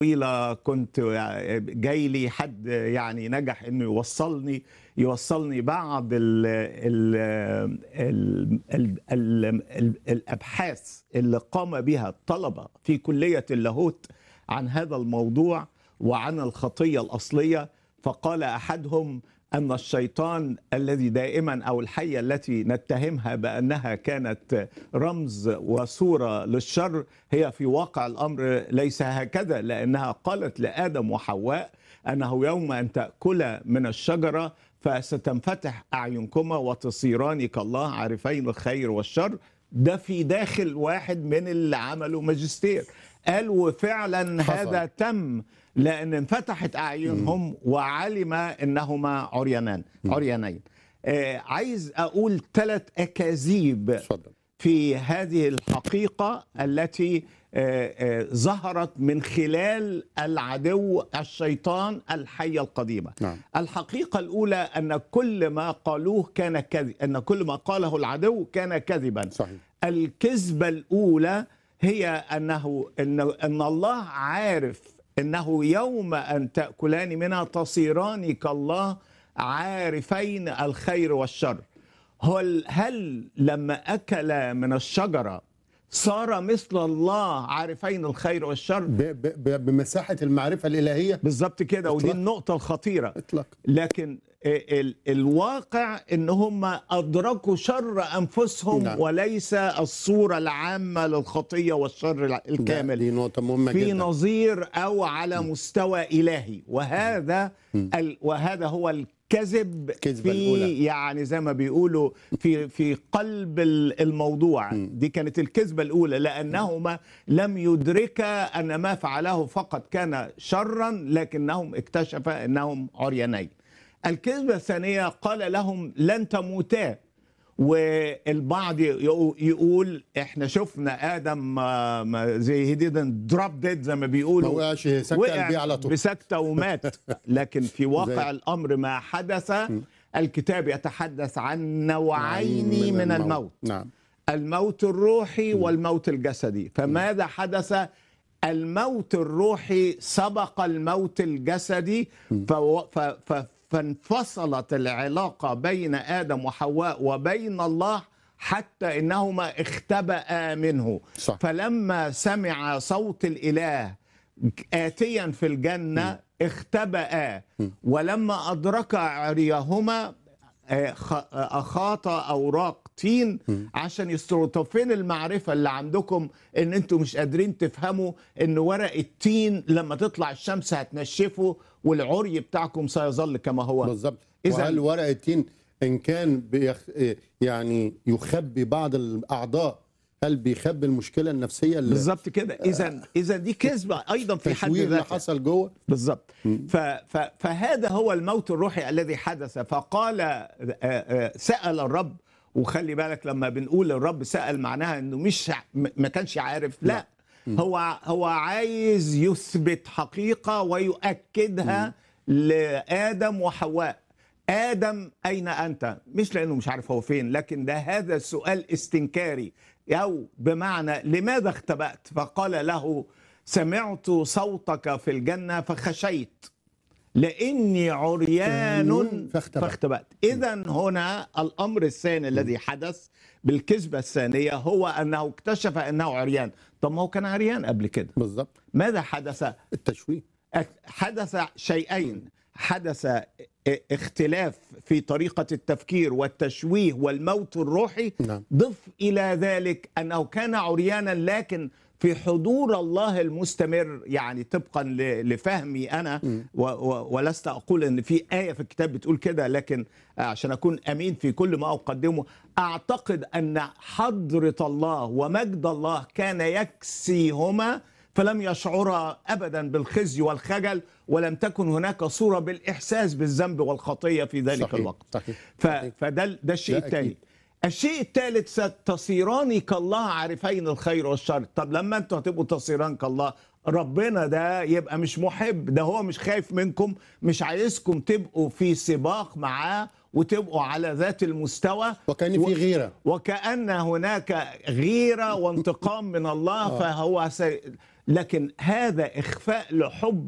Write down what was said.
طويلة كنت جاي لي حد يعني نجح انه يوصلني يوصلني بعض ال ال ال ال ال ال الابحاث اللي قام بها الطلبة في كلية اللاهوت عن هذا الموضوع وعن الخطية الأصلية فقال أحدهم أن الشيطان الذي دائما أو الحية التي نتهمها بأنها كانت رمز وصورة للشر هي في واقع الأمر ليس هكذا لأنها قالت لآدم وحواء أنه يوم أن تأكل من الشجرة فستنفتح أعينكما وتصيران كالله عارفين الخير والشر ده في داخل واحد من اللي عملوا ماجستير قال وفعلا حصل. هذا تم لان انفتحت اعينهم وعلم انهما عريانان عريانين آه عايز اقول ثلاث اكاذيب اتفضل في هذه الحقيقه التي آه، آه، ظهرت من خلال العدو الشيطان الحيه القديمه نعم. الحقيقه الاولى ان كل ما قالوه كان كذب ان كل ما قاله العدو كان كذبا صحيح الكذبة الأولى هي أنه إن, أن الله عارف أنه يوم أن تأكلان منها تصيران كالله عارفين الخير والشر هل, هل لما أكل من الشجرة صار مثل الله عارفين الخير والشر ب ب ب بمساحه المعرفه الالهيه بالظبط كده ودي إطلاق. النقطة الخطيرة اطلاق لكن ال- الواقع ان هم ادركوا شر انفسهم نعم. وليس الصوره العامه للخطيه والشر الع- الكامل دي نقطه مهمه في جدا نظير او على مستوى الهي وهذا ال وهذا هو الكذب الكذبة في الأولى. يعني زي ما بيقولوا في في قلب ال- الموضوع دي كانت الكذبه الاولى لانهما لم يدركا ان ما فعله فقط كان شرا لكنهم اكتشفا انهم عريانين الكذبه الثانيه قال لهم لن تموتا والبعض يقو- يقول احنا شفنا ادم ما- ما زي هي didn't drop dead زي ما ما بيقولوا وقعش سكت وقع قلبي على طول بسكته ومات لكن في واقع زي- الامر ما حدث الكتاب يتحدث عن نوعين من الموت نعم الموت الروحي والموت الجسدي فماذا حدث الموت الروحي سبق الموت الجسدي فو- ف- ف- فانفصلت العلاقة بين آدم وحواء وبين الله حتى إنهما اختبأ منه صح. فلما سمع صوت الإله آتيا في الجنة اختبأ ولما أدرك عريهما آه، خ- أخاط أوراق تين عشان يستروا طب فين المعرفة اللي عندكم إن أنتوا مش قادرين تفهموا إن ورق التين لما تطلع الشمس هتنشفه والعري بتاعكم سيظل كما هو بالظبط إذا- وهل ورق التين ان كان بيخ... يعني يخبي بعض الاعضاء هل بيخبي المشكله النفسيه اللي بالظبط كده إذا إذا دي كذبة أيضا في حد التشويه اللي ذاتها حصل جوه بالضبط ف ف فهذا هو الموت الروحي الذي حدث فقال آه، آه، سأل الرب وخلي بالك لما بنقول الرب سأل معناها انه مش ع- م- ما كانش عارف لا هو هو عايز يثبت حقيقة ويؤكدها لآدم وحواء آدم أين أنت؟ مش لأنه مش عارف هو فين لكن ده هذا سؤال استنكاري أو بمعنى لماذا اختبأت؟ فقال له سمعت صوتك في الجنة فخشيت لاني عريان فاختبأت. فاختبأت اذا هنا الامر الثاني الذي حدث بالكذبه الثانيه هو انه اكتشف انه عريان طب ما هو كان عريان قبل كده بالظبط ماذا حدث التشويه حدث شيئين حدث اختلاف في طريقة التفكير والتشويه والموت الروحي نعم. ضف إلى ذلك أنه كان عريانا لكن في حضور الله المستمر يعني طبقا ل- لفهمي أنا و و ولست أقول أن في آية في الكتاب بتقول كده لكن عشان أكون أمين في كل ما أقدمه أعتقد أن حضرة الله ومجد الله كان يكسيهما فلم يشعرا ابدا بالخزي والخجل ولم تكن هناك صوره بالاحساس بالذنب والخطيه في ذلك صحيح، الوقت صحيح، ف... صحيح. فده ده الشيء ده الثاني أكيد. الشيء الثالث ستصيران كالله عارفين الخير والشر طب لما انتوا هتبقوا تصيران كالله ربنا ده يبقى مش محب ده هو مش خايف منكم مش عايزكم تبقوا في سباق معاه وتبقوا على ذات المستوى وكان في غيره وكأن هناك غيرة وانتقام من الله فهو سي... لكن هذا اخفاء لحب